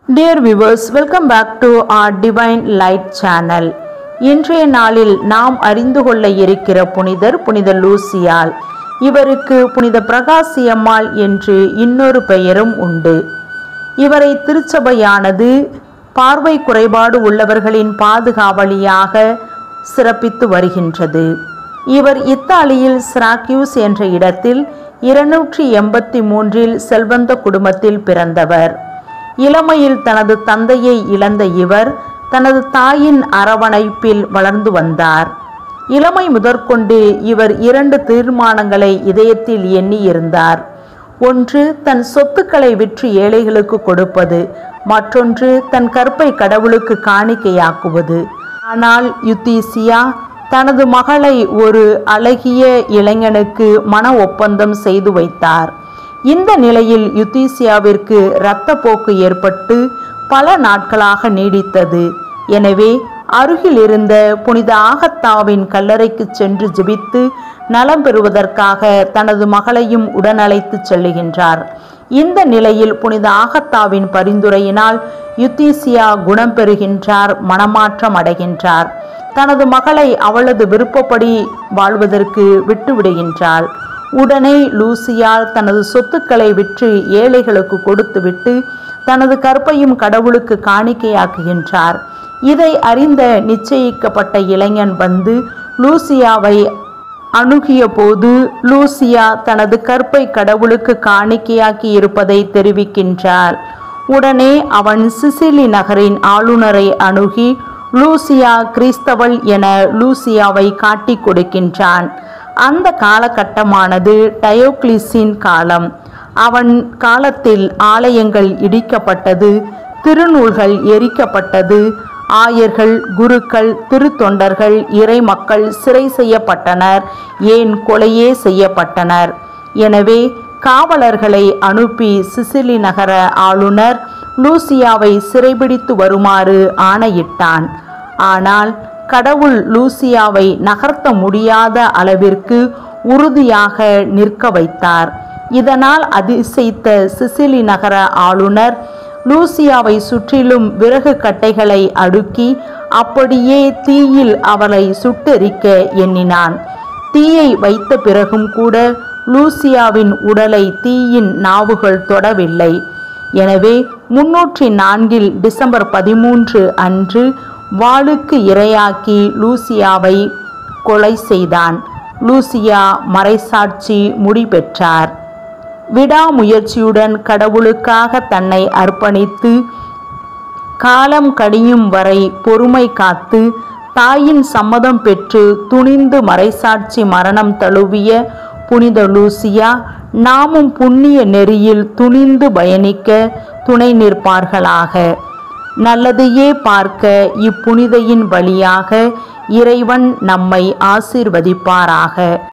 dear viewers welcome back to our divine light channel இன்றைய நாளில் நாம் அறிந்து கொள்ள இருக்கிற புனிதர் புனித லூசியால் இவருக்கு புனித பிரகாசியம்மாள் என்று இன்னொரு பெயரும் உண்டு இவரை திருச்சபையானது பார்வை குறைபாடு உள்ளவர்களின் பாதுகாவலியாக சிறப்பித்து வருகின்றது இவர் இத்தாலியில் சிராக்யூஸ் என்ற இடத்தில் இருநூற்றி எண்பத்தி மூன்றில் செல்வந்த குடும்பத்தில் பிறந்தவர் இளமையில் தனது தந்தையை இழந்த இவர் தனது தாயின் அரவணைப்பில் வளர்ந்து வந்தார் இளமை முதற்கொண்டு இவர் இரண்டு தீர்மானங்களை இதயத்தில் எண்ணி இருந்தார் ஒன்று தன் சொத்துக்களை விற்று ஏழைகளுக்கு கொடுப்பது மற்றொன்று தன் கற்பை கடவுளுக்கு காணிக்கையாக்குவது ஆனால் யுத்தீசியா தனது மகளை ஒரு அழகிய இளைஞனுக்கு மன ஒப்பந்தம் செய்து வைத்தார் இந்த நிலையில் யுத்தீசியாவிற்கு இரத்தப்போக்கு ஏற்பட்டு பல நாட்களாக நீடித்தது எனவே அருகில் இருந்த புனித ஆகத்தாவின் கல்லறைக்கு சென்று ஜெபித்து நலம் பெறுவதற்காக தனது மகளையும் உடனழைத்து செல்லுகின்றார் இந்த நிலையில் புனித ஆகத்தாவின் பரிந்துரையினால் யுத்தீசியா குணம் பெறுகின்றார் மனமாற்றம் அடைகின்றார் தனது மகளை அவளது விருப்பப்படி வாழ்வதற்கு விட்டுவிடுகின்றாள் உடனே லூசியால் தனது சொத்துக்களை விற்று ஏழைகளுக்கு கொடுத்துவிட்டு தனது கற்பையும் கடவுளுக்கு காணிக்கையாக்குகின்றார் இதை அறிந்த நிச்சயிக்கப்பட்ட இளைஞன் வந்து லூசியாவை அணுகிய போது லூசியா தனது கற்பை கடவுளுக்கு காணிக்கையாக்கி இருப்பதை தெரிவிக்கின்றார் உடனே அவன் சிசிலி நகரின் ஆளுநரை அணுகி லூசியா கிறிஸ்தவள் என லூசியாவை காட்டிக் கொடுக்கின்றான் அந்த காலகட்டமானது டயோக்ளிஸின் காலம் அவன் காலத்தில் ஆலயங்கள் இடிக்கப்பட்டது திருநூல்கள் எரிக்கப்பட்டது ஆயர்கள் குருக்கள் திருத்தொண்டர்கள் இறைமக்கள் சிறை செய்யப்பட்டனர் ஏன் கொலையே செய்யப்பட்டனர் எனவே காவலர்களை அனுப்பி சிசிலி நகர ஆளுநர் லூசியாவை சிறைபிடித்து வருமாறு ஆணையிட்டான் ஆனால் கடவுள் லூசியாவை நகர்த்த முடியாத அளவிற்கு உறுதியாக நிற்க வைத்தார் இதனால் அதிசயித்த சிசிலி நகர ஆளுநர் லூசியாவை சுற்றிலும் விறகு கட்டைகளை அடுக்கி அப்படியே தீயில் அவளை சுட்டெரிக்க எண்ணினான் தீயை வைத்த பிறகும் கூட லூசியாவின் உடலை தீயின் நாவுகள் தொடவில்லை எனவே முன்னூற்றி நான்கில் டிசம்பர் பதிமூன்று அன்று வாளுக்கு இரையாக்கி லூசியாவை கொலை செய்தான் லூசியா மறைசாட்சி முடிபெற்றார் விடாமுயற்சியுடன் கடவுளுக்காக தன்னை அர்ப்பணித்து காலம் கடியும் வரை பொறுமை காத்து தாயின் சம்மதம் பெற்று துணிந்து மறைசாட்சி மரணம் தழுவிய புனித லூசியா நாமும் புண்ணிய நெறியில் துணிந்து பயணிக்க துணை நிற்பார்களாக நல்லதையே பார்க்க இப்புனிதையின் வழியாக இறைவன் நம்மை ஆசீர்வதிப்பாராக